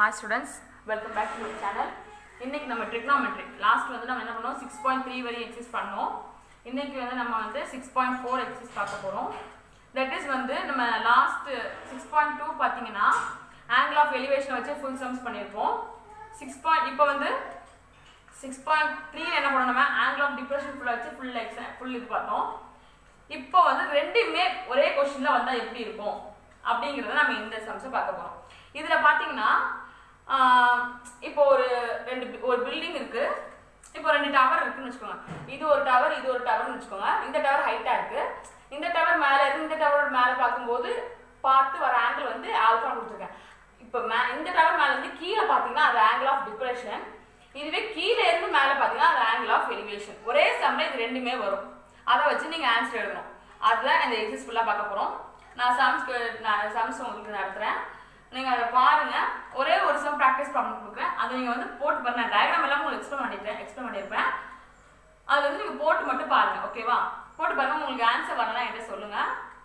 Hi students welcome back to channel இன்னைக்கு நம்ம trigonometry last வந்து நம்ம என்ன பண்ணோம் சிக்ஸ் பாயிண்ட் த்ரீ வரை எக்ஸசைஸ் பண்ணோம் இன்னைக்கு வந்து நம்ம வந்து சிக்ஸ் பாயிண்ட் ஃபோர் எக்ஸசைஸ் பார்க்க போகிறோம் தட் இஸ் வந்து நம்ம லாஸ்ட் சிக்ஸ் பாயிண்ட் டூ பார்த்தீங்கன்னா ஆங்கிள் ஆஃப் எலிவேஷனை வச்சு ஃபுல் சம்ஸ் பண்ணியிருப்போம் சிக்ஸ் பாயிண்ட் இப்போ வந்து சிக்ஸ் பாயிண்ட் த்ரீ என்ன பண்ணோம் நம்ம ஆங்கிள் ஆஃப் டிப்ரெஷன் ஃபுல்லாக வச்சு ஃபுல் எக்ஸ ஃபுல் இது பார்த்தோம் இப்போ வந்து ரெண்டுமே ஒரே கொஸ்டின்ல வந்தா எப்படி இருக்கும் அப்படிங்கறத நம்ம இந்த சம்ஸை பார்க்க போறோம் இதுல பாத்தீங்கன்னா ஆஹ், இப்போ ஒரு ரெண்டு bi- ஒரு பில்டிங் இருக்கு இப்போ ரெண்டு டவர் இருக்குன்னு வச்சுக்கோங்க இது ஒரு டவர் இது ஒரு டவர்னு வச்சுக்கோங்க இந்த டவர் ஹைட்டா இருக்கு இந்த டவர் மேல இருக்கு இந்த டவர் மேல பார்க்கும்போது பார்த்து வர ஆங்கிள் வந்து ஆல்ஃபா கொடுத்துருக்கேன் இப்போ மே இந்த டவர் மேல இருந்து கீழே பாத்தீங்கன்னா அது ஆங்கிள் ஆஃப் டிப்ரெஷன் இதுவே கீழே இருந்து மேல பாத்தீங்கன்னா அது ஆங்கிள் ஆஃப் எலிவேஷன் ஒரே சம்ல இது ரெண்டுமே வரும் அதை வச்சு நீங்க ஆன்சர் எழுதணும் அதில் இந்த எக்ஸஸ் ஃபுல்லாக பார்க்க போகிறோம் நான் சம்ஸ்க்கு நான் சம்ஸ் உங்களுக்கு நடத்துகிறேன் நீங்கள் அதை பாருங்க ஒரே ஒரு சம் ப்ராக்டிஸ் ப்ராப்ளம் கொடுக்குறேன் அதை நீங்கள் வந்து போட்டு பாருங்க நான் டயக்ராம் எல்லாம் உங்களுக்கு எக்ஸ்பிளைன் பண்ணிருப்பேன் எக்ஸ்பிளைன் பண்ணியிருப்பேன் அது வந்து நீங்கள் போட்டு மட்டும் பாருங்க ஓகேவா போட்டு பாருங்க உங்களுக்கு ஆன்சர் வரலாம் என்கிட்ட சொல்லுங்க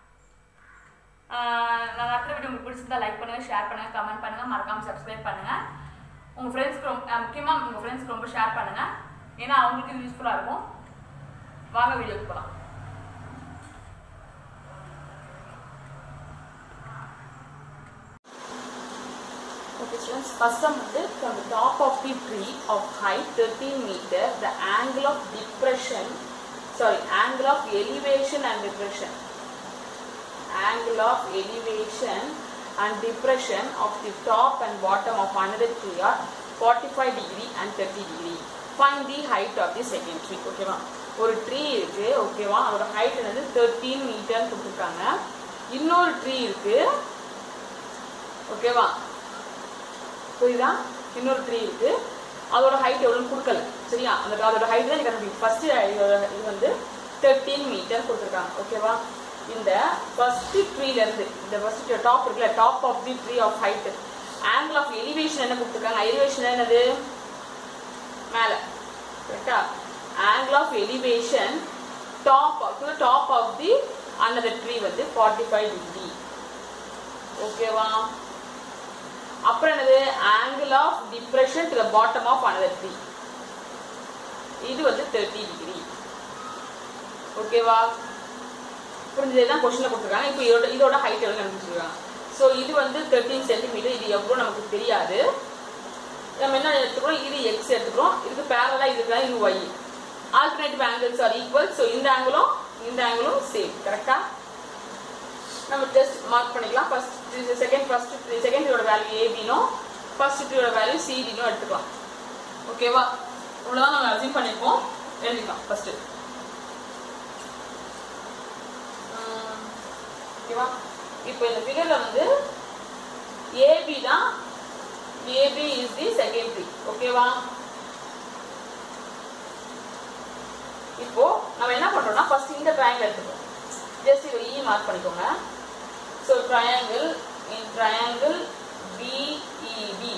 ஆஹ் நான் நடத்துகிற வீடியோ உங்களுக்கு பிடிச்சிருந்தா லைக் பண்ணுங்க ஷேர் பண்ணுங்க கமெண்ட் பண்ணுங்க மறக்காம சப்ஸ்கிரைப் பண்ணுங்க உங்க ஃப்ரெண்ட்ஸ்க்கு ரொம்ப அஹ் முக்கியமா உங்க ஃப்ரெண்ட்ஸ்க்கு ரொம்ப ஷேர் பண்ணுங்க ஏன்னா அவங்களுக்கு இது யூஸ்ஃபுல்லா இருக்கும் வாங்க வீடியோக்கு போகலாம் Okay, students, first sum வந்து from the top of the tree of height 13 meter, the angle of depression, sorry, angle of elevation and depression, angle of elevation and depression of the top and bottom of another tree are 45 degree and 30 degree. Find the height of the second tree. ஓகேவா ஒரு tree இருக்கு ஓகேவா அதோட height வந்து 13 metre கொடுத்துருக்காங்க இன்னொரு tree இருக்கு ஓகேவா புரியுதா இன்னொரு ட்ரீ இருக்கு அதோட ஹைட் எவ்வளோன்னு கொடுக்கல சரியா அந்த அதோட ஹைட் தான் கண்டுபிடிக்கும் ஃபர்ஸ்ட் இது வந்து தேர்ட்டீன் மீட்டர் கொடுத்துருக்காங்க ஓகேவா இந்த ஃபர்ஸ்ட் ட்ரீல இருந்து இந்த ஃபர்ஸ்ட் டாப் இருக்குல்ல top of the tree of height angle of elevation என்ன கொடுத்துருக்காங்க எலிவேஷன் என்னது மேலே கரெக்டா angle of elevation top to top of the another tree வந்து ஃபார்ட்டி ஃபைவ் டிகிரி ஓகேவா அப்புறம் என்னது angle of depression to the bottom of another tree இது வந்து தேர்ட்டி டிகிரி ஓகேவா புரிஞ்சது தான் கொஸ்டினில் கொடுத்துருக்காங்க இப்போ இதோட இதோட ஹைட் எவ்வளோ கண்டுபிடிச்சிருக்காங்க ஸோ இது வந்து தேர்ட்டீன் சென்டிமீட்டர் இது எவ்வளோ நமக்கு தெரியாது நம்ம என்ன எடுத்துக்கிறோம் இது எக்ஸ் எடுத்துக்கிறோம் இதுக்கு பேரலாக இதுக்கு இது why alternative angles are equal so இந்த ஆங்கிளும் இந்த ஆங்கிளும் சேம் கரெக்டாக நம்ம ஜஸ்ட் மார்க் பண்ணிக்கலாம் ஃபர்ஸ்ட் செகண்ட் ஃபர்ஸ்ட் செகண்ட் ட்ரீயோட வேல்யூ ஏபினும் ஃபர்ஸ்ட் ட்ரீயோட வேல்யூ சிடினும் எடுத்துக்கலாம் ஓகேவா இவ்வளோதான் நம்ம அசியூம் பண்ணியிருக்கோம் எழுதிக்கலாம் ஃபர்ஸ்ட் ஓகேவா இப்போ இந்த ஃபிகர்ல வந்து ஏபி தான் AB is the second tree ஓகேவா இப்போ நம்ம என்ன பண்றோம்னா ஃபர்ஸ்ட் இந்த ட்ரையாங்கிள் எடுத்துக்கோம் ஜஸ்ட் இது இ மார்க் பண்ணிக்கோங்க so triangle in triangle BED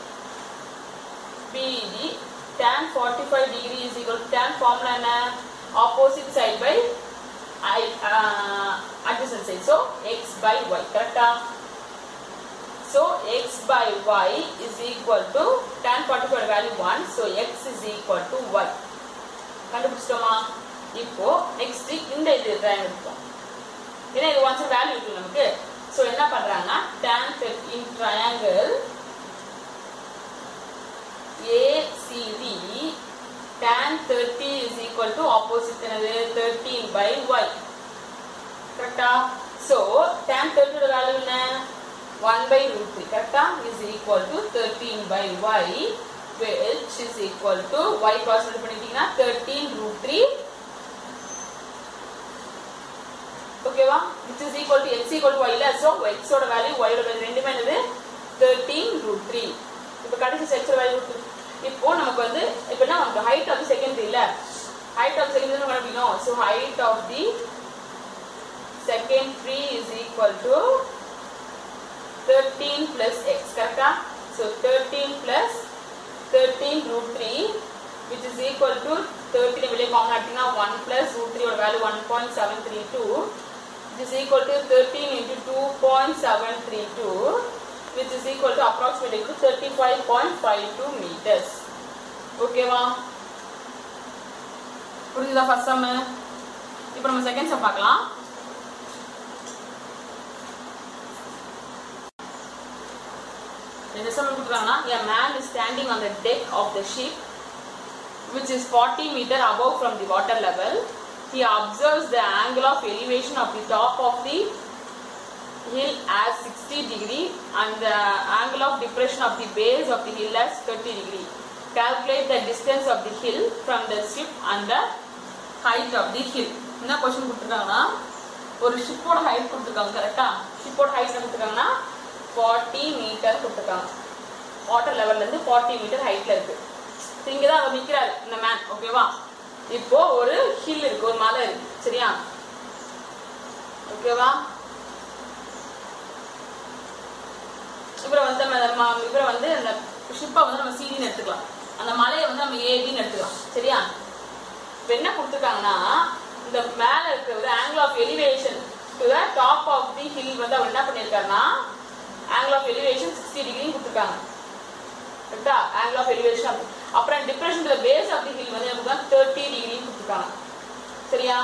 BED tan 45 degree is equal to tan formula என்ன opposite side by i uh, adjacent side so x by y கரெக்டா so x by y is equal to tan 45 value 1 so x is equal to y கண்டுபிடிச்சிட்டோமா இப்போ next இந்த இது triangle எடுப்போம் ஏன்னா இது once value இருக்கு நமக்கு ஸோ என்ன பண்றாங்கன்னா tan in triangle ACD tan 30 is equal to opposite என்னது 13 by y கரெக்டா ஸோ tan 30 ஓட வேல்யூ என்ன 1 by root 3 கரெக்டா is equal to 13 by y which is equal to y cross multiply பண்ணிட்டீங்கன்னா 13 root 3 ஓகேவா which is equal to x equal to y இல்ல so x ஓட value y ஓட value ரெண்டுமே என்னது 13 root 3 இப்போ கடைசி x ஓட வேல்யூ இப்போ நமக்கு வந்து இப்போ என்ன நமக்கு ஹைட் ஆஃப் செகண்ட் இல்ல ஹைட் ஆஃப் செகண்ட் என்ன கண்டுபிடிக்கணும் so height of the second tree is equal to 13 plus x கரெக்டா so 13 plus 13 root 3 which is equal to 13 வெளியே காமன் ஆட்டினா 1 plus root 3 ஓட value 1.732 which is equal to 13 into 2.732 which is equal to approximately to 35.52 meters. ஓகேவா புரிஞ்சுதா first sum இப்போ நம்ம second sum பார்க்கலாம் இந்த some கொடுக்குறாங்கன்னா a man is standing on the deck of the ship which is 40 meter above from the water level he observes the angle of elevation of the top of the hill as 60 degree and the angle of depression of the base of the hill as 30 degree calculate the distance of the hill from the ship and the height of the hill என்ன question கொடுத்துருக்காங்கன்னா ஒரு ஷிப்போட height கொடுத்துருக்காங்க கரெக்டா ஷிப்போட height கொடுத்துருக்காங்கன்னா forty meter கொடுத்துருக்காங்க water லெவல்லேருந்து ஃபார்ட்டி மீட்டர் ஹைட்டில் இருக்கு இங்கே தான் அவர் நிற்கிறாரு இந்த மேன் ஓகேவா இப்போ ஒரு ஹில் இருக்கு ஒரு மலை இருக்கு சரியா ஓகேவா இவரை வந்து நம்ம நம்ம இவரை வந்து அந்த ஷிப்பை வந்து நம்ம சிடின்னு எடுத்துக்கலாம் அந்த மலையை வந்து நம்ம ஏபின்னு எடுத்துக்கலாம் சரியா இப்போ என்ன கொடுத்துருக்காங்கன்னா இந்த மேலே இருக்கிற angle of elevation to the top of the hill வந்து அவர் என்ன பண்ணியிருக்காருன்னா ஆங்கிள் ஆஃப் எலிவேஷன் சிக்ஸ்டி டிகிரின்னு கொடுத்துருக்காங்க கரெக்டா ஆங்கிள் ஆஃப் எலிவேஷன் அப்புறம் depression the base of the hill வந்து எனக்கு தான் தேர்ட்டி டிகிரின்னு கொடுத்துருக்காங்க சரியா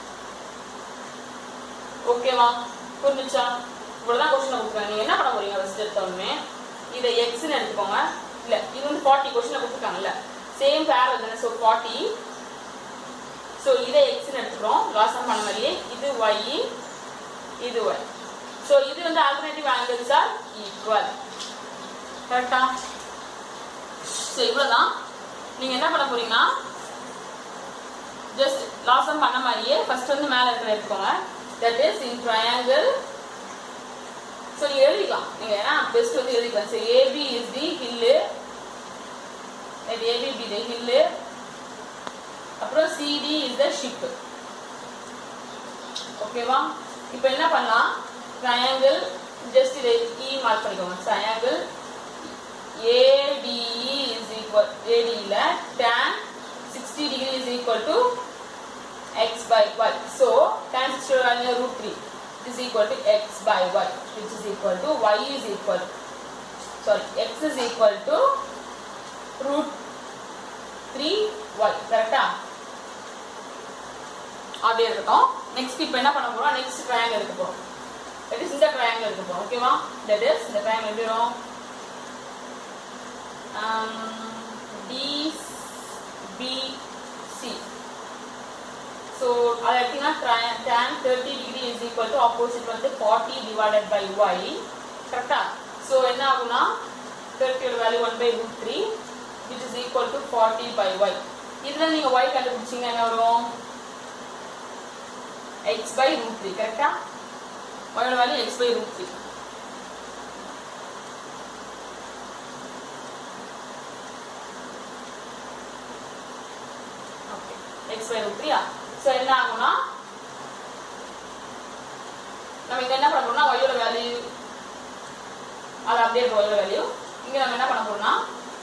ஓகேவா புரிஞ்சுச்சா இவ்வளோதான் கொஸ்டின் கொடுத்துருக்காங்க நீங்கள் என்ன பண்ண போறீங்க ஃபஸ்ட் எடுத்தோடனே இதை எக்ஸ்னு எடுத்துக்கோங்க இல்லை இது வந்து ஃபார்ட்டி கொஸ்டினை கொடுத்துருக்காங்கல்ல சேம் பேர் தானே ஸோ ஃபார்ட்டி ஸோ இதை எக்ஸ்னு எடுத்துக்கிறோம் லாசம் பண்ண மாதிரியே இது ஒய் இது ஒய் ஸோ இது வந்து ஆல்டர்னேட்டிவ் ஆங்கிள்ஸ் ஆர் ஈக்குவல் கரெக்டா ஸோ இவ்வளோதான் நீங்கள் என்ன பண்ண போறீங்கன்னா ஜஸ்ட் லாசம் பண்ண மாதிரியே ஃபர்ஸ்ட் வந்து மேலே இருக்கிற எடுத்துக்கோங்க that is in triangle so நீங்கள் எழுதிக்கலாம் நீங்கள் ஏன்னா பெஸ்ட் வந்து எழுதிக்கலாம் so AB is the hill AB be the hill அப்புறம் சிடி இஸ் த ஷிப் ஓகேவா இப்போ என்ன பண்ணலாம் ட்ரையாங்கிள் ஜஸ்ட் இதை இ மார்க் பண்ணிக்கோங்க ட்ரையாங்கிள் ஏடிஇ இஸ் ஈக்குவல் ஏடியில் tan sixty degree is equal to x by y so tan sixty value root three is equal to x by y which is equal to y is equal sorry x is equal to root 3y கரெக்டா அப்படியே இருக்கட்டும் next இப்போ என்ன பண்ண போறோம் next triangle எடுக்க போறோம் that is இந்த ட்ரையாங்கிள் எடுக்க போறோம் ஓகேவா தட் இஸ் இந்த ட்ரையாங்கிள் எப்படி வரும் டிபிசி ஸோ அதை எடுத்தீங்கன்னா tan thirty degree is equal to opposite வந்து ஃபார்ட்டி டிவைடட் பை ஒய் கரெக்டா ஸோ என்ன ஆகும்னா தேர்ட்டியோட value one by root three which is equal to forty by y இதில் நீங்கள் ஒய் கண்டுபிடிச்சிங்கன்னா என்ன வரும் எக்ஸ் பை ரூட் த்ரீ கரெக்டா ஒயோட value x by root three okay x by root த்ரீயா ஸோ என்ன ஆகும்னா நம்ம இங்க என்ன பண்ண போறோம்னா ஒயோட வேல்யூ அது அப்படியே ஒயோட வேல்யூ இங்க நம்ம என்ன பண்ண போறோம்னா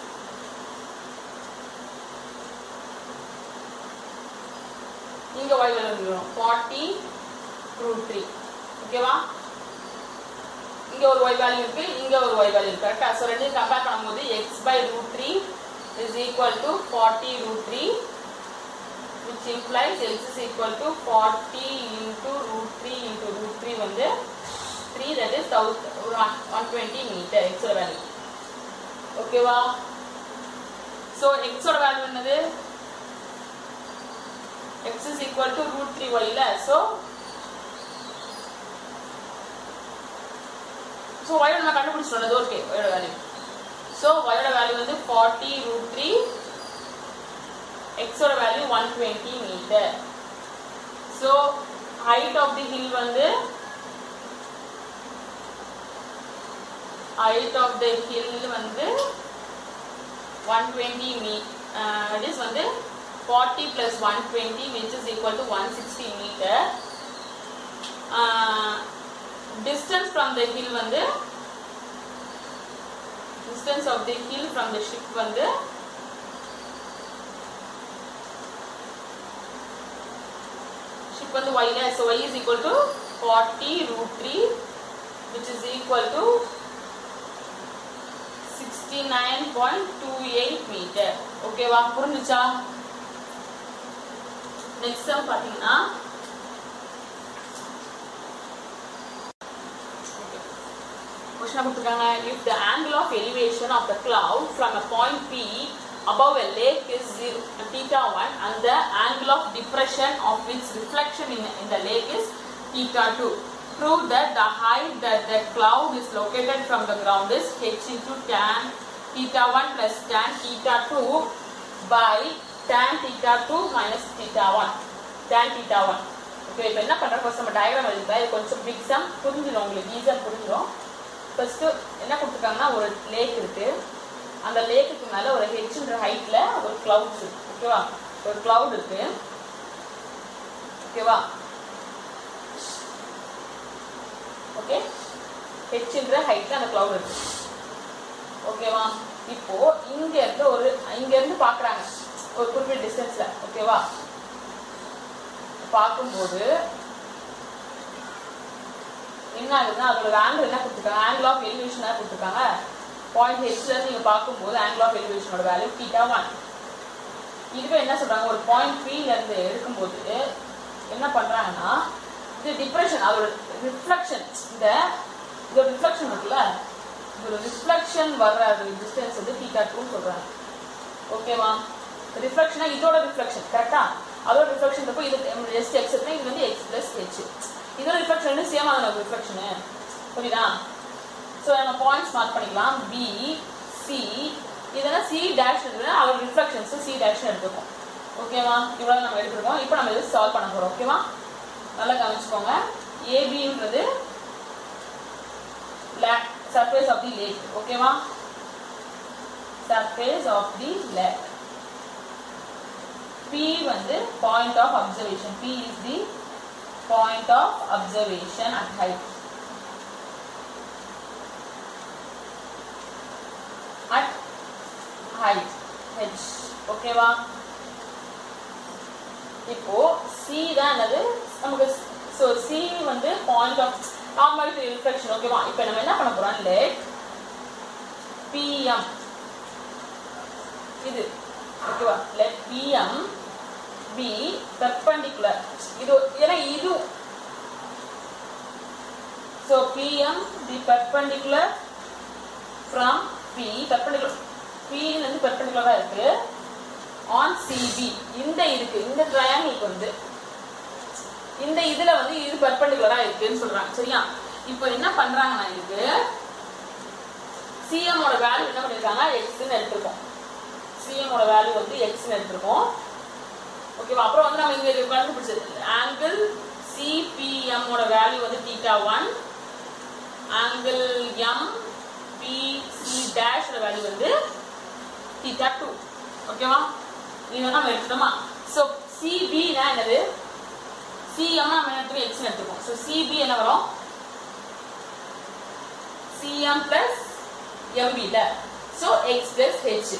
இங்க ஒய் வேல்யூ வரும் ஃபார்ட்டி ரூட் த்ரீ ஓகேவா இங்க ஒரு ஒய் வேல்யூ இருக்கு இங்க ஒரு ஒய் வேல்யூ இருக்கு கரெக்டா ஸோ ரெண்டையும் கம்பேர் பண்ணும்போது x by root three is equal to forty root three which implies x is equal to 40 into root 3 into root 3 வந்து 3 that is 120 meter x ஓட வேல்யூ ஓகேவா ஸோ x ஓட வேல்யூ என்னது x is equal to root 3 y இல்ல so so y நம்ம கண்டுபிடிச்சிட்டோம் அது ஓகே y ஓட வேல்யூ ஸோ y ஓட வேல்யூ வந்து 40 root 3 x ஓட வேல்யூ 120 meter so height of the hill வந்து ஹைட் ஆஃப் தி ஹில் வந்து 120 மீ இட் இஸ் வந்து 40 plus 120 which is equal to 160 meter uh, distance from the hill வந்து distance of the hill from the ship வந்து ship வந்து y ல so y is equal to 40 root 3 which is equal to sixty nine point two eight meter ஓகேவா புரிஞ்சுச்சா next sum பார்த்தீங்கன்னா question கொடுத்துருக்காங்க if the angle of elevation of the cloud from a point P above a lake is zero, theta 1 and the angle of depression of its reflection in, in the lake is theta 2. Prove that the height that the cloud is located from the ground is h into tan theta 1 plus tan theta 2 by tan theta 2 minus theta 1 tan theta 1 okay இப்போ என்ன பண்ணுறோம் first நம்ம diagram எழுதிக்கலாம் இது கொஞ்சம் big some புரிஞ்சிடும் உங்களுக்கு ஈஸியாக புரிஞ்சிடும் ஃபர்ஸ்ட்டு என்ன கொடுத்துருக்காங்கன்னா ஒரு லேக் இருக்கு அந்த லேக்குக்கு மேலே ஒரு ஹெச்ன்ற ஹைட்டில் ஒரு கிளவுட்ஸ் இருக்கு ஓகேவா ஒரு கிளவுட் இருக்கு ஓகேவா ஓகே ஹெச்ன்ற ஹைட்டில் அந்த கிளவுட் இருக்கு ஓகேவா இப்போ இங்க இருந்து ஒரு இங்க இருந்து பாக்குறாங்க ஒரு குறிப்பிட்ட டிஸ்டன்ஸ்ல ஓகேவா பார்க்கும்போது என்ன ஆகுதுன்னா அதோட ஆங்கிள் என்ன கொடுத்துருக்காங்க ஆங்கிள் ஆஃப் எலிவேஷனாக கொடுத்துருக்காங்க பாயிண்ட் ஹெச்ல இருந்து நீங்க பார்க்கும்போது ஆங்கிள் ஆஃப் எலிவேஷனோட வேல்யூ தீட்டா ஒன் இதுவே என்ன சொல்றாங்க ஒரு பாயிண்ட் ல இருந்து எடுக்கும்போது என்ன பண்றாங்கன்னா இது டிப்ரெஷன் அதோட ரிஃப்ளெக்ஷன் இந்த இதோட ரிஃப்ளெக்ஷன் இருக்குல்ல இதோட ரிஃப்ளெக்ஷன் வர்ற டிஸ்டன்ஸ் வந்து தீட்டா டூன்னு சொல்றாங்க ஓகேவா ரிஃப்ளெக்ஷனா இதோட ரிஃப்ளெக்ஷன் கரெக்டா அதோட ரிஃப்ளெக்ஷன் இருப்போ இது எஸ்ட் எக்ஸ் இது வந்து எக்ஸ் பிளஸ் ஹெச் இதோட ரிஃப்ளெக்ஷன் வந்து சேம் ஆன ரிஃப்ளெக்ஷனு புரியுதா ஸோ நம்ம பாயிண்ட்ஸ் மார்க் பண்ணிக்கலாம் பி சி இதெல்லாம் சி டேஷ் இருக்குன்னா அதோட ரிஃப்ளெக்ஷன்ஸ் சி டேஷ்னு எடுத்துக்கோம் ஓகேவா இவ்வளோ நம்ம எடுத்துருக்கோம் இப்போ நம்ம இது சால்வ் பண்ண போகிறோம் ஓகேவா நல்லா கவனிச்சுக்கோங்க ஏபின்றது சர்ஃபேஸ் ஆஃப் தி லேக் ஓகேவா surface of the lake P வந்து point of observation. P is the point of observation at height. At height. H. ஓகேவா இப்போ C தான் என்னது நமக்கு ஸோ C வந்து பாயிண்ட் ஆஃப் நார்மல் ரிஃப்ளெக்ஷன் ஓகேவா இப்போ நம்ம என்ன பண்ண போறோம் லெட் பிஎம் இது ஓகேவா லெட் பிஎம் பி பெர்பெண்டிகுலர் இது ஏன்னா இது so PM the perpendicular from P perpendicular பின்னு வந்து பெர்பெண்டிகுலராக இருக்கு ஆன் சிபி இந்த இருக்கு இந்த ட்ரையாங்கிளுக்கு வந்து இந்த இதுல வந்து இது பெர்பெண்டிகுலரா இருக்குன்னு சொல்றாங்க சரியா இப்போ என்ன பண்றாங்கன்னா இதுக்கு சிஎம் ஓட வேல்யூ என்ன பண்ணிருக்காங்க எக்ஸ்ன்னு எடுத்திருக்கோம் சிஎம் ஓட வேல்யூ வந்து எக்ஸ்ன்னு எடுத்திருக்கோம் ஓகேவா அப்புறம் வந்து நம்ம இங்க கண்டுபிடிச்சது ஆங்கிள் சிபிஎம் ஓட வேல்யூ வந்து theta one angle M P C dash value வந்து தீட்டா டூ ஓகேவா இது வந்து நம்ம எடுத்துட்டோமா ஸோ சிபினா என்னது சிஎம் நம்ம எடுத்துக்கோ எக்ஸ் எடுத்துக்கோம் ஸோ சிபி என்ன வரும் சிஎம் பிளஸ் எம்பி இல்ல so x plus h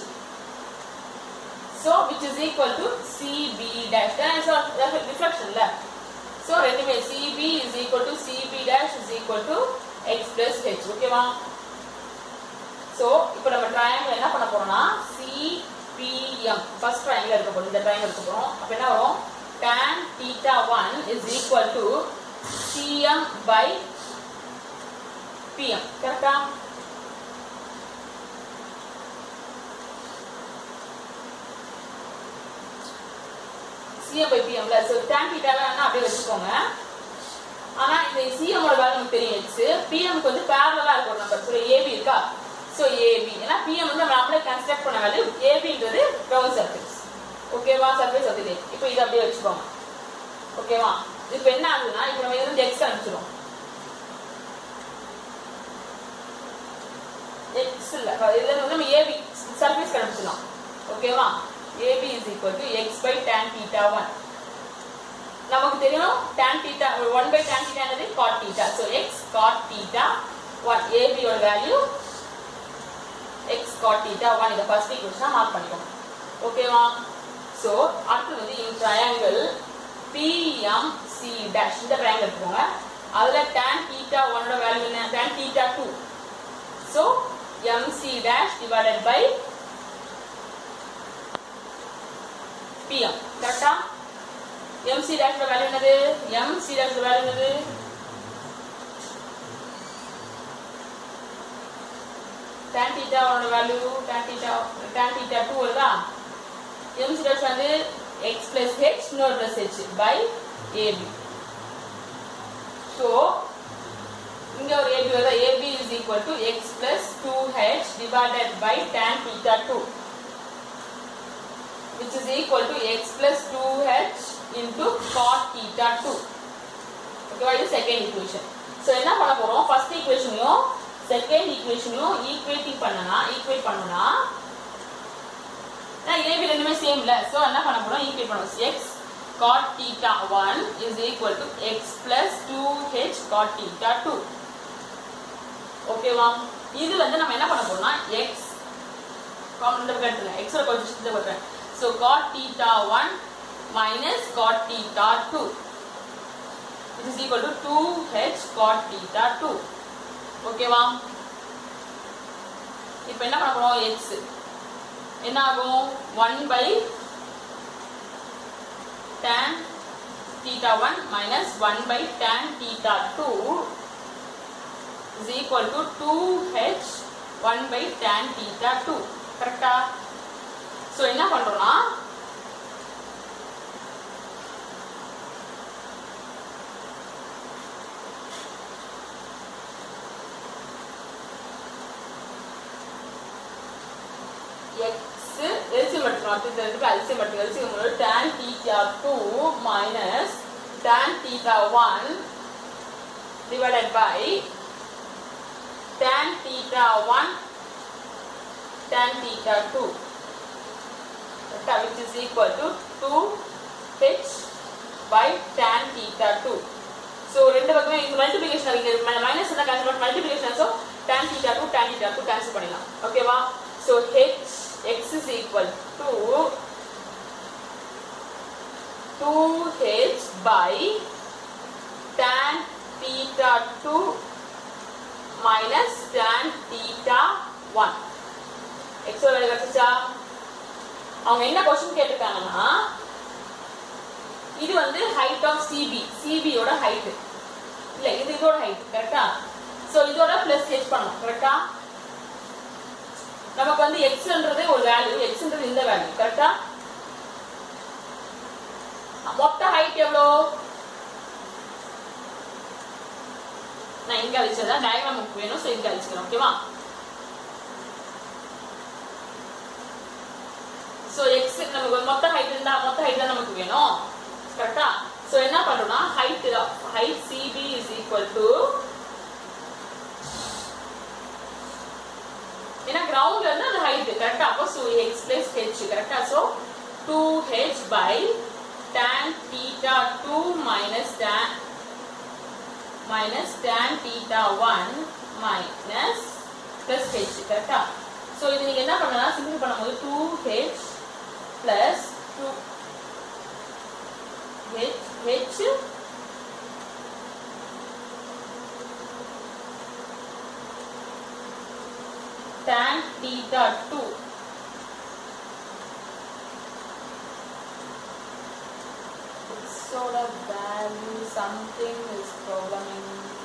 so which is equal to CP dash reflection இல்ல ஸோ ரெண்டுமே CP is equal to CP dash is equal to x plus h ஓகேவா so இப்போ நம்ம triangle என்ன பண்ண போறோம்னா சிபிஎம் ஃபர்ஸ்ட் ட்ரையாங்கிள் இருக்க போறோம் இந்த ட்ரையாங்கிள் இருக்க போறோம் அப்போ என்ன வரும் tan theta 1 is equal to cm by pm கரெக்டா cm by pm ல so tan theta வேணா அப்படியே வச்சுக்கோங்க ஆனா இந்த cm ஓட வேல்யூ நமக்கு தெரியும் x pm க்கு வந்து parallel-ஆ இருக்கும் ஒரு நம்பர் so ab இருக்கா so ab ஏன்னா pm வந்து நம்ம அப்படியே கன்ஸ்ட்ரக்ட் பண்ண வேல்யூ abன்றது ரவுண்ட் சர்ஃபேஸ் ஓகேவா சர்ஃபேஸ் அது இப்போ இதை அப்படியே வச்சுக்கோங்க ஓகேவா இப்போ என்ன ஆகுதுன்னா இப்போ நம்ம இருந்து எக்ஸ் அனுப்பிச்சிடும் எக்ஸ் இல்ல இதுல இருந்து நம்ம ஏபி சர்ஃபேஸ் அனுப்பிச்சிடலாம் ஓகேவா AB is equal to x by tan theta one நமக்கு தெரியும் tan theta one by tan theta என்னது cot theta so x cot theta one ஏபியோட value x cot theta one இதை ஃபர்ஸ்ட் ஈக்குவேஷனாக மார்க் பண்ணிக்கோங்க ஓகேவா ஸோ அடுத்து வந்து இந்த ட்ரையாங்கிள் பிஎம்சி டேஷ் இந்த ட்ரையாங்கிள் எடுத்துக்கோங்க அதில் tan தீட்டா ஒன்னோட வேல்யூ என்ன tan theta two so MC dash divided by PM கரெக்டா எம்சி டேஷ் வேல்யூ என்னது எம்சி டேஷ் வேல்யூ என்னது tan theta ஓட வேல்யூ tan theta tan theta 2 வருதா mc dash வந்து x plus h இன்னொரு plus h by ab so இங்க ஒரு ab வருதா ab is equal to x plus 2h divided by tan theta 2 which is equal to x plus 2h into cot theta 2 okay இது second equation so என்ன பண்ண போறோம் first equationையும் second ஈக்குவேஷனையும் equating பண்ணனா ஈக்குவேட் பண்ணனா நான் ஏபி ரெண்டுமே சேம்ல சோ என்ன பண்ண போறோம் ஈக்குவேட் பண்ணுவோம் x cot theta 1 is equal to x plus 2h cot theta 2 ஓகேவா இது வந்து நம்ம என்ன பண்ண போறோம்னா x காமன் எடுத்துங்க x ஓட கோஎஃபிஷியன்ட் போடுறேன் so cot theta 1 minus cot theta 2 it is equal to 2h cot theta 2 ஓகேவா இப்போ என்ன பண்ண போறோம் x என்ன ஆகும் 1 by tan theta 1 minus 1 by tan theta 2 is equal to 2h 1 by tan theta 2 கரெக்டா ஸோ என்ன பண்றோம்னா x LCM எடுத்துக்கணும் அடுத்து ரெண்டு பேர் LCM எடுத்துக்கணும் LCM வந்து tan theta 2 minus tan theta 1 divided by tan theta 1 tan theta 2 okay, which is equal to 2h by tan theta 2 so ரெண்டு பக்கமே இந்த மல்டிபிகேஷன் இங்க மைனஸ் என்ன கேன்சல் பண்ணி multiplication so tan theta 2 tan theta 2 cancel பண்ணிடலாம் ஓகேவா so h x is equal to 2h by tan theta 2 minus tan theta 1 x ஓட value கிடைச்சா அவங்க என்ன கொஸ்டின் கேட்டிருக்காங்கன்னா இது வந்து ஹைட் ஆஃப் சிபி சிபியோட ஹைட் இல்ல இது இதோட ஹைட் கரெக்டா சோ இதோட பிளஸ் ஹெச் பண்ணணும் கரெக்டா நமக்கு வந்து எக்ஸ்ன்றது ஒரு வேல்யூ எக்ஸ்ன்றது இந்த வேல்யூ கரெக்டா மொத்த ஹைட் எவ்வளோ நான் இங்க அழிச்சதா டயக்ராம் நமக்கு வேணும் ஸோ இங்க அழிச்சுக்கிறேன் ஓகேவா ஸோ எக்ஸ் நமக்கு மொத்த ஹைட் இருந்தா மொத்த ஹைட் தான் நமக்கு வேணும் கரெக்டா ஸோ என்ன பண்றோம்னா height height CB is equal to ஏன்னா கிரவுண்ட்ல இருந்து அந்த ஹைட் கரெக்டா அப்போ ஸோ எக்ஸ் பிளஸ் ஹெச் கரெக்டா so two h by tan theta 2 minus tan minus tan theta 1 minus plus h கரெக்டா ஸோ இது நீங்க என்ன பண்ணலாம் சிம்பிள் பண்ணும்போது 2h plus 2 h h tan theta 2 sort of value something is programming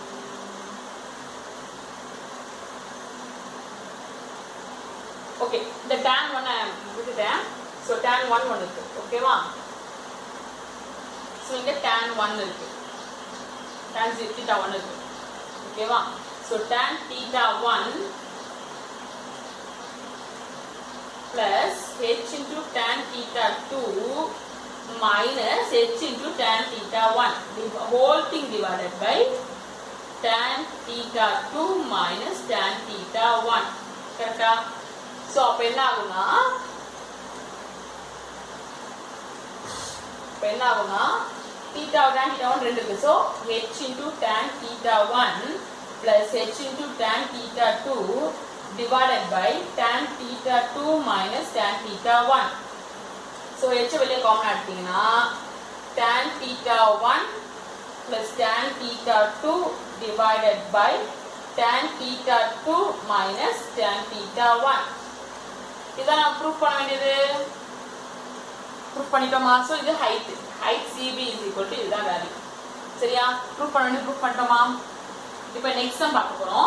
okay the tan one I am விட்டுட்டேன் so tan one ஒன்று இருக்கு ஓகேவா ஸோ இங்க tan one இருக்கு tan theta one இருக்கு ஓகேவா so tan theta one plus h into tan theta 2 minus h into tan theta 1 the whole thing divided by tan theta 2 minus tan theta 1 கரெக்டா so அப்போ என்ன ஆகும்னா இப்போ என்ன ஆகும்னா theta tan theta 1 ரெண்டு இருக்கு so h into tan theta 1 plus h into tan theta 2 divided by tan theta 2 minus tan theta 1 so h வெளியே காமன் எடுத்தீங்கன்னா tan theta 1 plus tan theta 2 divided by tan theta 2 minus tan theta 1 இதான் நம்ம proof பண்ண வேண்டியது proof பண்ணிட்டோமா so இது height height CB is equal to இதுதான் value சரியா ப்ரூஃப் பண்ண வேண்டியது ப்ரூஃப் பண்ணிட்டோமா இப்போ நெக்ஸ்ட் சம் பார்க்க போகிறோம்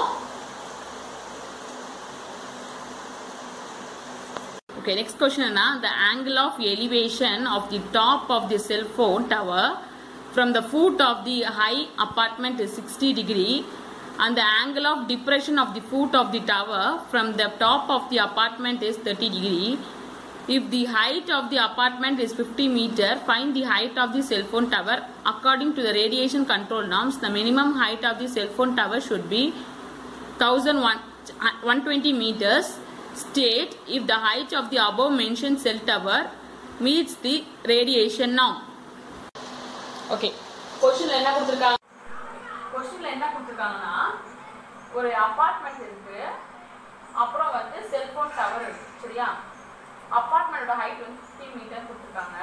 Okay, next question is the angle of elevation of the top of the cell phone tower from the foot of the high apartment is 60 degree and the angle of depression of the foot of the tower from the top of the apartment is 30 degree. If the height of the apartment is 50 meter, find the height of the cell phone tower. According to the radiation control norms, the minimum height of the cell phone tower should be 1120 meters. State if the height of the above mentioned cell tower meets the radiation norm. Okay கொஸ்டின்ல என்ன கொடுத்துருக்காங்க கொஸ்டின்ல என்ன கொடுத்துருக்காங்கன்னா ஒரு apartment இருக்கு அப்புறம் வந்து செல்போன் டவர் இருக்கு சரியா அபார்ட்மெண்டோட ஹைட் வந்து ஃபிஃப்டி மீட்டர் கொடுத்துருக்காங்க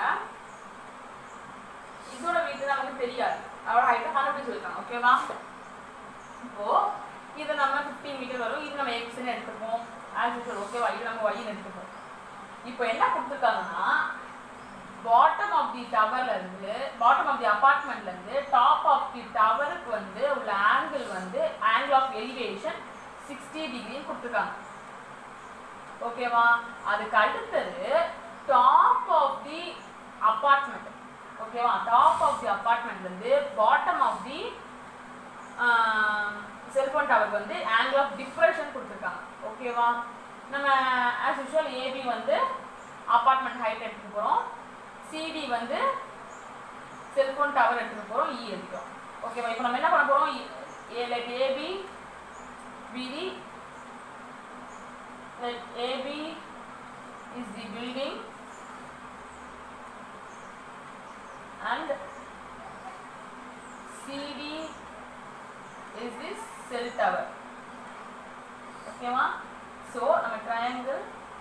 இதோட வீட்டு நமக்கு தெரியாது அவரோட ஹைட் ஹண்ட்ரட் சொல்லிருக்காங்க ஓகேவா இப்போ இது நம்ம ஃபிஃப்டீன் மீட்டர் வரும் இது நம்ம எக்ஸ்ன்னு எடுத்துப்போம் ஆஸ் யூஷுவல் ஓகேவா இது நம்ம ஒய்ன்னு எடுத்துப்போம் இப்போ என்ன கொடுத்துருக்காங்கன்னா பாட்டம் ஆஃப் தி டவர்ல இருந்து பாட்டம் ஆஃப் தி அபார்ட்மெண்ட்ல இருந்து டாப் ஆஃப் தி டவருக்கு வந்து உள்ள ஆங்கிள் வந்து ஆங்கிள் ஆஃப் எலிவேஷன் சிக்ஸ்டி டிகிரின்னு கொடுத்துருக்காங்க ஓகேவா அதுக்கு அடுத்தது டாப் ஆஃப் தி அபார்ட்மெண்ட் ஓகேவா டாப் ஆஃப் தி அபார்ட்மெண்ட் வந்து பாட்டம் ஆஃப் தி செல்போன் டவருக்கு வந்து ஆங்கிள் ஆஃப் டிப்ரெஷன் கொடுத்துருக்காங்க ஓகேவா நம்ம ஆஸ் யூஷுவல் ஏபி வந்து அபார்ட்மெண்ட் ஹைட் எடுத்துட்டு போகிறோம் சிடி வந்து செல்போன் டவர் எடுத்துட்டு போகிறோம் இ எடுக்கிறோம் ஓகேவா இப்போ நம்ம என்ன பண்ண போகிறோம் A let AB BD let AB is the building and CD is this cell tower. ஓகேவா ஸோ நம்ம ட்ரையாங்கிள்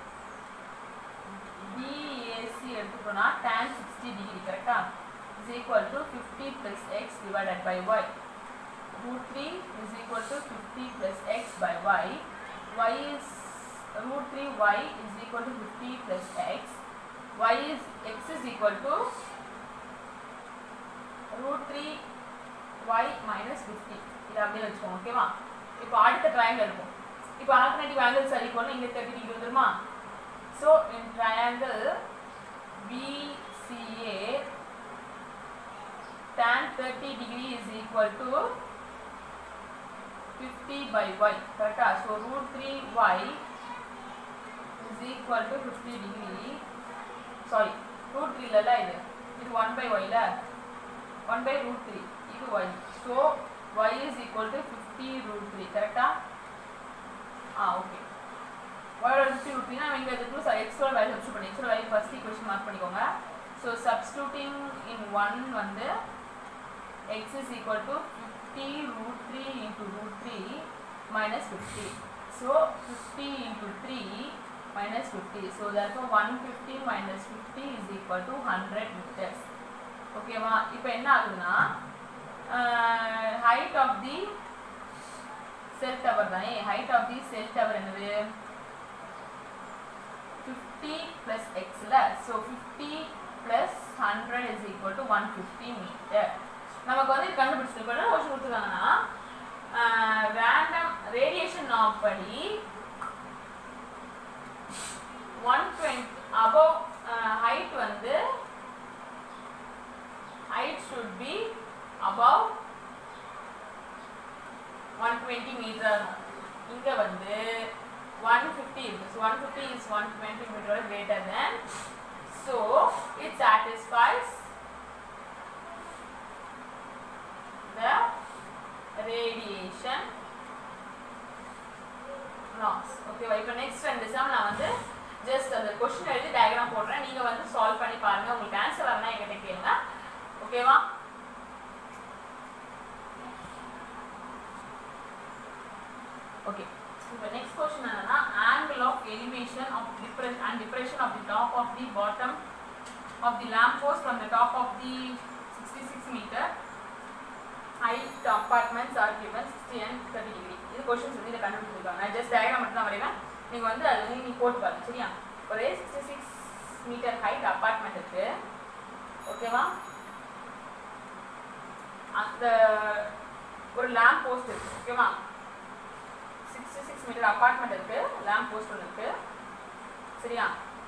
BAC எடுத்துக்கோனா tan 60 டிகிரி கரெக்டா is equal to 50 plus x divided by y. Root 3 is equal to 50 plus x by y. y is root 3y is equal to 50 plus x. y is x is equal to root 3y minus 50. இது அப்படியே வச்சுக்கோங்க ஓகேவா இப்போ அடுத்த triangle இருக்கும் இப்போ alternative angles அடிக்கணும் இங்கே தேர்ட்டி டிகிரி வந்துருமா so in triangle BCA tan 30 degree is equal to 50 by y correct so root 3y is equal to 50 degree sorry root 3 இல்ல இது இது 1 by y ல 1 by root 3 இது y so y is equal to 50 root 3 correct ஆ okay y ஓட 50 root 3 னா இங்க இதுக்கு x ஓட வேல்யூ சப்ஸ்டிட் பண்ணி x ஓட வேல்யூ ஃபர்ஸ்ட் ஈக்குவேஷன் மார்க் பண்ணிக்கோங்க so substituting in 1 வந்து x is equal to 50 root 3 into root 3 minus 50. So 50 into 3 minus 50. So therefore 150 minus 50 is equal to 100 meters. ஓகேவா இப்போ என்ன ஆகுதுன்னா height of the cell tower தானே height of the cell tower என்னது fifty plus எக்ஸில் so fifty plus hundred is equal to one fifty metre நமக்கு வந்து இது கண்டுபிடிச்சிருக்கோம் என்ன கொஸ்டின் கொடுத்துருக்காங்கன்னா ரேண்டம் ரேடியேஷன் ஆஃப் படி ஒன் டுவெண்ட்டி அபவ் ஹைட் வந்து height should be above one twenty metre இங்கே வந்து ஒன் ஃபிஃப்டி இருக்கு so one fifty is one twenty மீட்டரோட greater than so it satisfies the radiation norms ஓகேவா இப்போ next ரெண்டு some நான் வந்து ஜஸ்ட் அந்த கொஸ்டின் எழுதி டயக்ராம் போடுறேன் நீங்க வந்து சால்வ் பண்ணி பாருங்க உங்களுக்கு ஆன்சர் வரனா என்கிட்ட கேளுங்க ஓகேவா ஓகே இப்போ நெக்ஸ்ட் கொஸ்டின் என்னன்னா angle of elevation of depression and depression of the top of the bottom of the lamp post from the top of the 66 meter height apartments are given 60 and 30 degree இது questions வந்து இதை கண்டுபிடிச்சிருக்காங்க நான் just diagram மட்டும் தான் வரைவேன் நீங்கள் வந்து அது வந்து நீ போட்டு பாருங்க சரியா ஒரு sixty six metre height apartment இருக்கு ஓகேவா அந்த ஒரு லேம்ப் போஸ்ட் இருக்கு ஓகேவா சிக்ஸ்டி சிக்ஸ் மீட்டர் அப்பார்ட்மெண்ட் இருக்கு லேம்ப் போஸ்ட் ஒன்று இருக்கு சரியா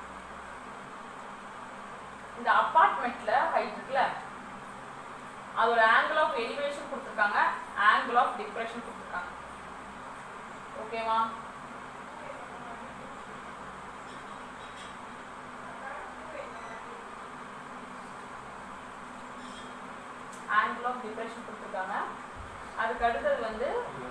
இந்த அப்பார்ட்மெண்ட்ல ஹைட் இருக்குல்ல அதோட ஆங்கிள் ஆஃப் எலிவேஷன் கொடுத்துருக்காங்க ஆங்கிள் ஆஃப் டிப்ரெஷன் கொடுத்துருக்காங்க ஓகேவா ஆங்கிள் ஆஃப் டிப்ரெஷன் கொடுத்துருக்காங்க அதுக்கு அடுத்தது வந்து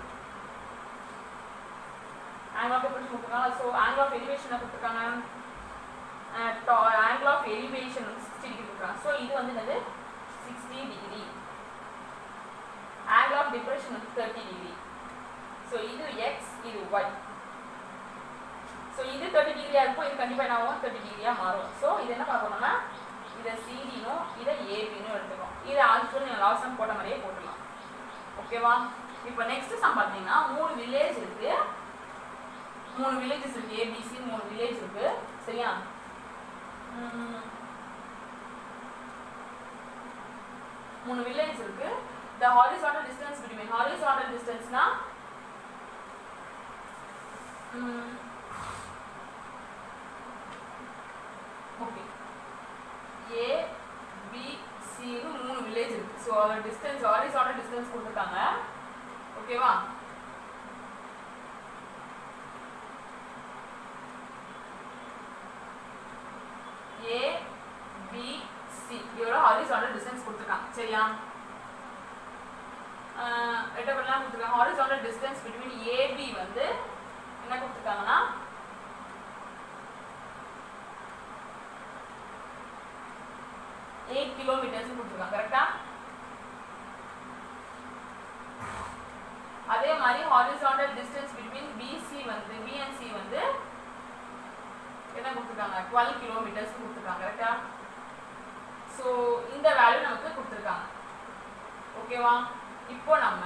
ஆங்கிள் ஆஃப் டிப்ரெஷன் கொடுத்துருக்காங்க ஸோ ஆங்கிள் ஆஃப் எலிவேஷனை கொடுத்துருக்காங்க ஆங்கிள் ஆஃப் எலிவேஷன் வந்து சிக்ஸ்டி டிகிரி கொடுக்குறாங்க ஸோ இது வந்து என்னது sixty degree angle of depression வந்து தேர்ட்டி டிகிரி ஸோ இது எக்ஸ் இது ஒய் ஸோ இது தேர்ட்டி டிகிரியாக இருக்கும் இது கண்டிப்பாக என்ன ஆகும் தேர்ட்டி டிகிரியாக மாறும் ஸோ இது என்ன பார்க்கணும்னா இதை சிடினும் இதை ஏபினும் எடுத்துக்கோம் இதை ஆக்சுவலி நீங்கள் லாசம் போட்ட மாதிரியே போட்டுடலாம் ஓகேவா இப்போ நெக்ஸ்ட் சம் பார்த்தீங்கன்னா மூணு வில்லேஜ் இருக்கு மூணு வில்லேஜஸ் இருக்கு ஏபிசி மூணு வில்லேஜ் இருக்கு சரியா உம், மூணு வில்லேஜ் இருக்கு the horizontal distance between horizontal distance னா ஓகே ஏ பி சின்னு மூணு வில்லேஜ் இருக்கு ஸோ அதோட டிஸ்டன்ஸ் ஹாரிசான்டல் டிஸ்டன்ஸ் கொடுத்துருக்காங்க ஓகேவா ஏ பி சி இதோட ஹாரிசான்டல் டிஸ்டன்ஸ் கொடுத்துருக்காங்க சரியா ரெட்ட பண்ணலாம் கொடுத்துருக்காங்க ஹாரிசான்டல் டிஸ்டன்ஸ் பிட்வீன் ஏபி வந்து என்ன கொடுத்துருக்காங்கன்னா எயிட் கிலோமீட்டர்ஸ் கொடுத்துருக்காங்க கரெக்டா அதே மாதிரி ஹாரிசான்டல் டிஸ்டன்ஸ் பிட்வீன் பிசி வந்து பிஎன்சி வந்து என்ன கொடுத்துருக்காங்க டுவெல் கிலோமீட்டர்ஸ் கொடுத்துருக்காங்க கரெக்டா ஸோ இந்த வேல்யூ நமக்கு கொடுத்துருக்காங்க ஓகேவா இப்போ நம்ம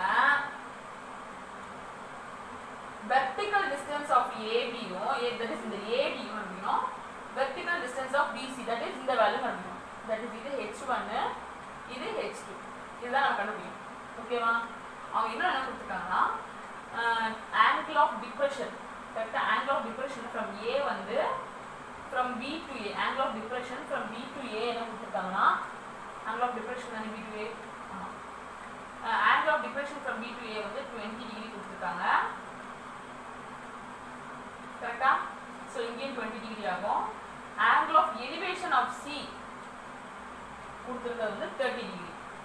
vertical distance of ஏபியும் that is இந்த ஏடியும் அப்படின்னும் vertical distance of BC that is இந்த வேல்யூ கண்டுபிடிக்கணும் that is இது h1 இது h2 இதுதான் நம்ம கண்டுபிடிக்கணும் ஓகேவா அவங்க இன்னும் என்ன கொடுத்துருக்காங்கன்னா ஆங்கிள் ஆஃப் டிப்ரெஷன் கரெக்டாக angle of depression from A வந்து from B to A angle of depression from B to A என்ன கொடுத்துருக்காங்கன்னா ஆங்கிள் ஆஃப் டிப்ரெஷன் தானே B to A angle of depression from B to A வந்து twenty degree கொடுத்துருக்காங்க கரெக்டா so இங்கேயும் twenty degree ஆகும் angle of elevation of C கொடுத்துருக்கிறது வந்து தேர்ட்டி டிகிரி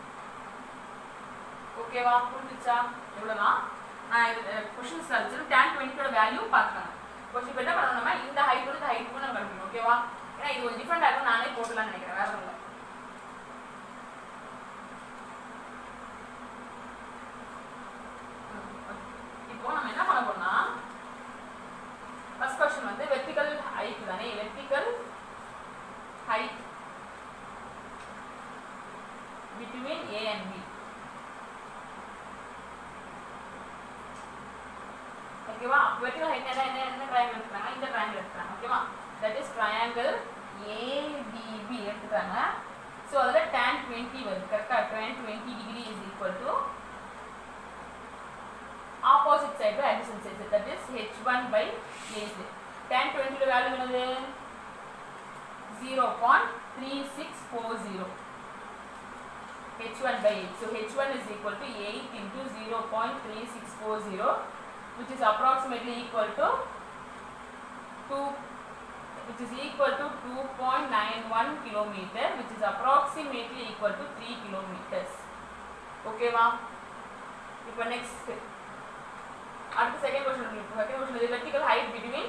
ஓகேவா புரிஞ்சுச்சா இவ்வளோதான் நான் இது கொஷின்ஸ் அடிச்சு டேன் டுவெண்ட்டியோட வேல்யூ பார்த்துக்கோங்க கொஸ்டின் இப்போ என்ன பண்ணணும்னா இந்த ஹைட் வந்து ஹைட் கூட நம்ம கண்டுபிடிக்கணும் ஓகேவா ஏன்னா இது கொஞ்சம் டிஃப்ரெண்டாக இருக்கும் நானே போட்டலாம்னு நினைக்கிறேன் வேற ஒன்றும் இல்லை இப்போ நம்ம என்ன பண்ண போறோம்னா ஃபர்ஸ்ட் கொஸ்டின் வந்து வெர்டிகல் ஹைட் தானே vertical height between A and B. ஓகேவா வெர்டிகல் ஹைட் என்ன என்ன என்ன ட்ரையாங்கிள் எடுத்துறாங்க இந்த ட்ரையாங்கிள் எடுத்துறாங்க ஓகேவா தட் இஸ் ட்ரையாங்கிள் ADB எடுத்துறாங்க ஸோ அதில் tan 20 வருது கரெக்டாக tan 20 degree is equal to opposite side by adjacent side that is h1 by h tan 20 ல வேல்யூ என்னது 0.3640 h1 by h so h1 is equal to 8 into 0.3640 which is approximately equal to 2 which is equal to 2.91 kilometer which is approximately equal to 3 kilometers okay வா இப்போ next அடுத்த second question இருக்கு second question இது vertical height between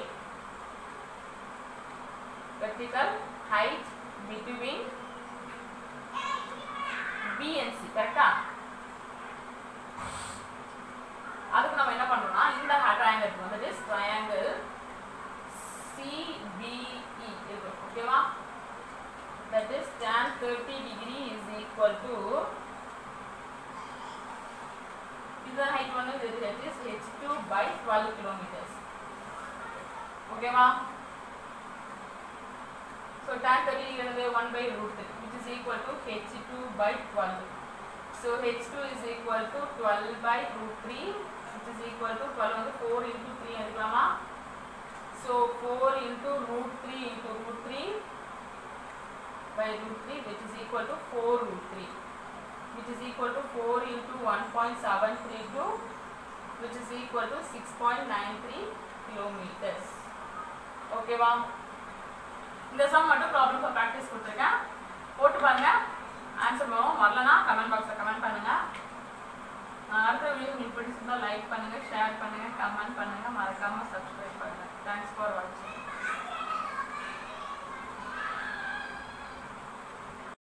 vertical height between B and C கரெக்டா அதுக்கு நம்ம என்ன பண்றோம்னா இந்த ட்ரையாங்கிள் இருக்கு வந்து திஸ் ட்ரையாங்கிள் CBE இருக்கு ஓகேவா that is tan 30 degree is equal to which is h2 by 12 kilometers ஓகேவா so tan 30 இருந்து 1 by root 3 which is equal to h2 by 12 so h2 is equal to 12 by root 3 which is equal to 12 வந்து 4 into 3 எடுக்கலாமா so 4 into root 3 into root 3 by root 3 which is equal to 4 root 3 which is equal to 4 into 1.732 which is equal to 6.93 kilometers ஓகேவா இந்த some மட்டும் problem for practice கொடுத்துருக்கேன் போட்டு பாருங்க answer பண்ணுவோம் வரலனா கமெண்ட் பாக்ஸில் கமெண்ட் பண்ணுங்க அடுத்த வீடியோ உங்களுக்கு பிடிச்சிருந்தா லைக் பண்ணுங்க ஷேர் பண்ணுங்க கமெண்ட் பண்ணுங்க